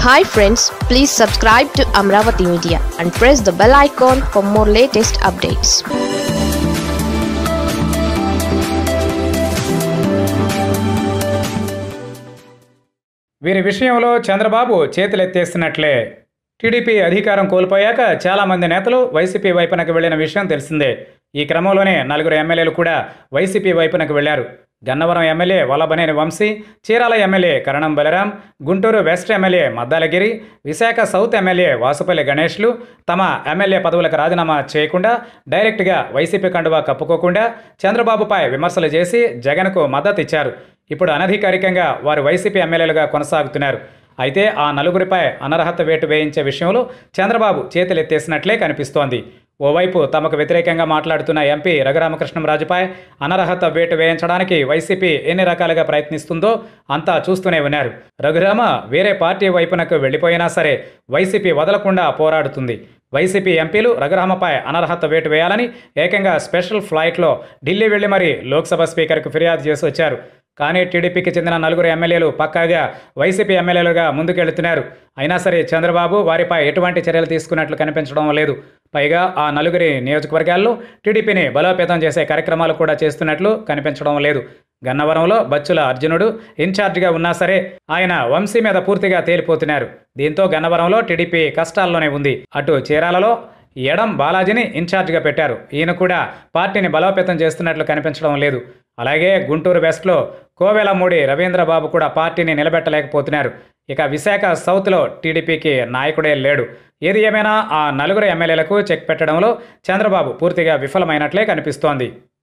hi friends please subscribe to Amaravati media and press the bell icon for more latest updates వీరి విషయంలో Chandrababu చేతులెత్తేస్తున్నట్లే TDP అధికారం కోల్పోయాక చాలామంది నేతలు YCP వైపునకు వెళ్లిన విషయం తెలిసిందే ఈ క్రమంలోనే నలుగురు ఎమ్మెల్యేలు కూడా వైసీపీ వైపునకు వెళ్లారు Gannavaram MLA Vallabhaneni Vamsi Chirala MLA Karanam Balaram Guntur west MLA Maddaligiri Visakha south MLA Vasupalli గణేష్లు తమ ఎమ్మెల్యే పదవులకు రాజీనామా చేయకుండా డైరెక్ట్గా వైసీపీ కండువా కప్పుకోకుండా చంద్రబాబుపై విమర్శలు చేసి జగన్కు మద్దతు ఇచ్చారు ఇప్పుడు అనధికారికంగా వారు వైసీపీ ఎమ్మెల్యేలుగా కొనసాగుతున్నారు అయితే ఆ నలుగురిపై అనర్హత వేటు వేయించే విషయంలో చంద్రబాబు చేతులెత్తేసినట్లే కనిపిస్తోంది ఓవైపు తమకు వ్యతిరేకంగా మాట్లాడుతున్న ఎంపీ రఘురామకృష్ణంరాజుపై అనర్హత వేటు వేయించడానికి వైసీపీ ఎన్ని రకాలుగా ప్రయత్నిస్తుందో అంతా చూస్తూనే ఉన్నారు రఘురామ వేరే పార్టీ వైపునకు వెళ్ళిపోయినా సరే వైసీపీ వదలకుండా పోరాడుతుంది వైసీపీ ఎంపీలు రఘురామపై అనర్హత వేటు వేయాలని ఏకంగా స్పెషల్ ఫ్లైట్లో ఢిల్లీ వెళ్లి మరీ లోక్సభ స్పీకర్కు ఫిర్యాదు చేసి వచ్చారు కానీ టీడీపీకి చెందిన నలుగురు ఎమ్మెల్యేలు పక్కాగా వైసీపీ ఎమ్మెల్యేలుగా ముందుకెళ్తున్నారు అయినా సరే చంద్రబాబు వారిపై ఎటువంటి చర్యలు తీసుకున్నట్లు కనిపించడం లేదు పైగా ఆ నలుగురి నియోజకవర్గాల్లో టీడీపీని బలోపేతం చేసే కార్యక్రమాలు కూడా చేస్తున్నట్లు కనిపించడం లేదు గన్నవరంలో బచ్చుల అర్జునుడు ఇన్ఛార్జిగా ఉన్నా సరే ఆయన వంశీ మీద పూర్తిగా తేలిపోతున్నారు దీంతో గన్నవరంలో టీడీపీ కష్టాల్లోనే ఉంది అటు చీరాలలో ఎడం బాలాజీని ఇన్ఛార్జిగా పెట్టారు ఈయన కూడా పార్టీని బలోపేతం చేస్తున్నట్లు కనిపించడం లేదు అలాగే గుంటూరు వెస్ట్లో కోవెలమూడి రవీంద్రబాబు కూడా పార్టీని నిలబెట్టలేకపోతున్నారు ఇక విశాఖ సౌత్లో టీడీపీకి నాయకుడే లేడు ఏది ఏమైనా ఆ నలుగురు ఎమ్మెల్యేలకు చెక్ పెట్టడంలో చంద్రబాబు పూర్తిగా విఫలమైనట్లే కనిపిస్తోంది